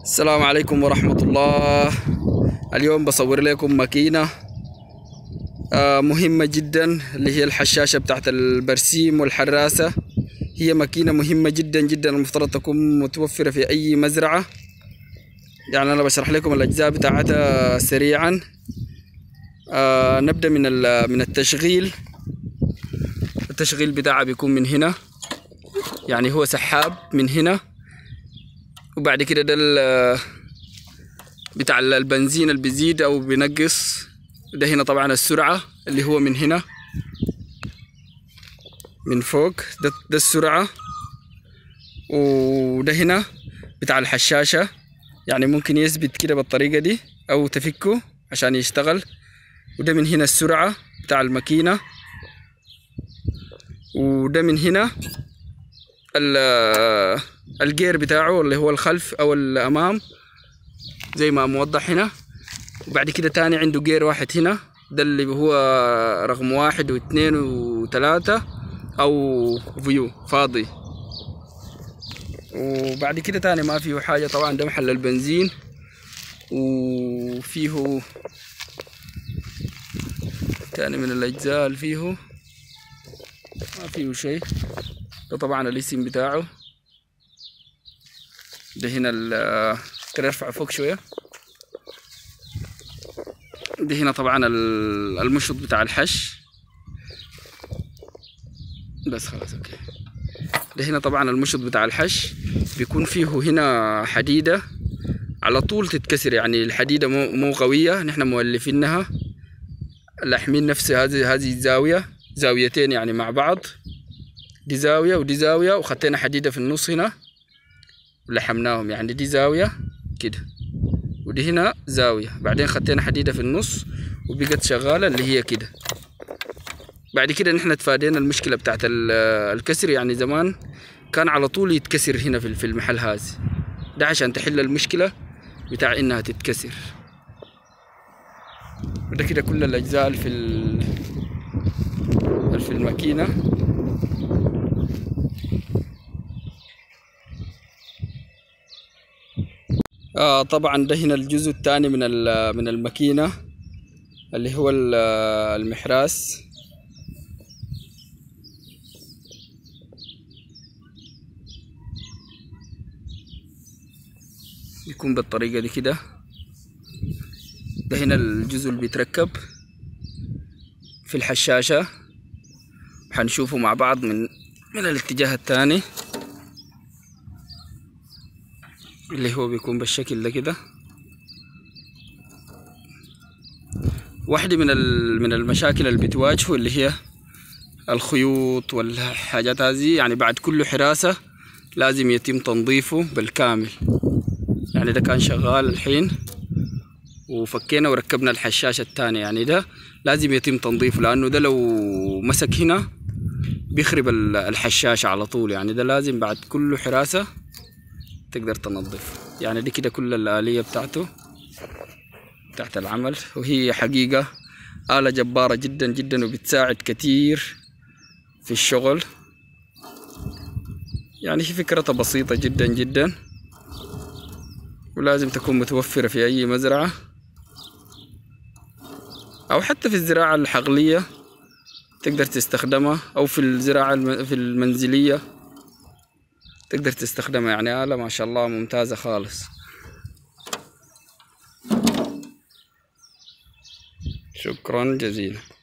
السلام عليكم ورحمة الله اليوم بصور لكم ماكينة آه، مهمة جدا اللي هي الحشاشة بتاعت البرسيم والحراسة هي ماكينة مهمة جدا جدا المفترض تكون متوفرة في أي مزرعة يعني أنا بشرح لكم الأجزاء بتاعتها سريعا آه، نبدأ من من التشغيل التشغيل بتاعها بيكون من هنا يعني هو سحاب من هنا وبعد كده ده ال- بتاع البنزين اللي بيزيد او بينقص ده هنا طبعا السرعة اللي هو من هنا من فوق ده, ده السرعة وده هنا بتاع الحشاشة يعني ممكن يثبت كده بالطريقة دي او تفكه عشان يشتغل وده من هنا السرعة بتاع الماكينة وده من هنا ال- الجير بتاعه اللي هو الخلف او الامام زي ما موضح هنا وبعد كده تاني عنده جير واحد هنا ده اللي هو رقم واحد واثنين وثلاثة او فيو فاضي وبعد كده تاني ما فيه حاجة طبعا ده محل البنزين وفيه تاني من الأجزاء اللي فيه ما فيه شيء ده طبعا الاسم بتاعه ده هنا ال كده ارفع فوق شوية ده هنا طبعا ال- المشط بتاع الحش بس خلاص اوكي ده هنا طبعا المشط بتاع الحش بيكون فيه هنا حديدة على طول تتكسر يعني الحديدة مو, مو قوية نحن مؤلفينها لاحمين نفس هذه هذه الزاوية زاويتين يعني مع بعض دي زاوية ودي زاوية وخطينا حديدة في النص هنا ولحمناهم يعني دي زاوية كده ودي هنا زاوية بعدين خطينا حديدة في النص وبقت شغالة اللي هي كده بعد كده نحن تفادينا المشكلة بتاعت ال- الكسر يعني زمان كان على طول يتكسر هنا في في المحل هذا ده عشان تحل المشكلة بتاع انها تتكسر وده كده كل الاجزاء اللي في ال- اللي في الماكينة آه طبعا ده هنا الجزء الثاني من ال- من الماكينة اللي هو ال- المحراس يكون بالطريقة دي كده ده هنا الجزء اللي بيتركب في الحشاشة حنشوفه مع بعض من من الاتجاه الثاني اللي هو بيكون بالشكل ده كده واحدة من ال- من المشاكل اللي بتواجهه اللي هي الخيوط والحاجات هذه يعني بعد كل حراسة لازم يتم تنظيفه بالكامل يعني ده كان شغال الحين وفكينا وركبنا الحشاشة الثانية يعني ده لازم يتم تنظيفه لأنه ده لو مسك هنا بيخرب ال- الحشاشة على طول يعني ده لازم بعد كل حراسة تقدر تنظف يعني دي كده كل الآلية بتاعته بتاعت العمل وهي حقيقة آلة جبارة جدا جدا وبتساعد كتير في الشغل يعني هي فكرتها بسيطة جدا جدا ولازم تكون متوفرة في أي مزرعة أو حتى في الزراعة الحقلية تقدر تستخدمها أو في الزراعة الم- في المنزلية تقدر تستخدمها يعني آلة ما شاء الله ممتازة خالص شكرا جزيلا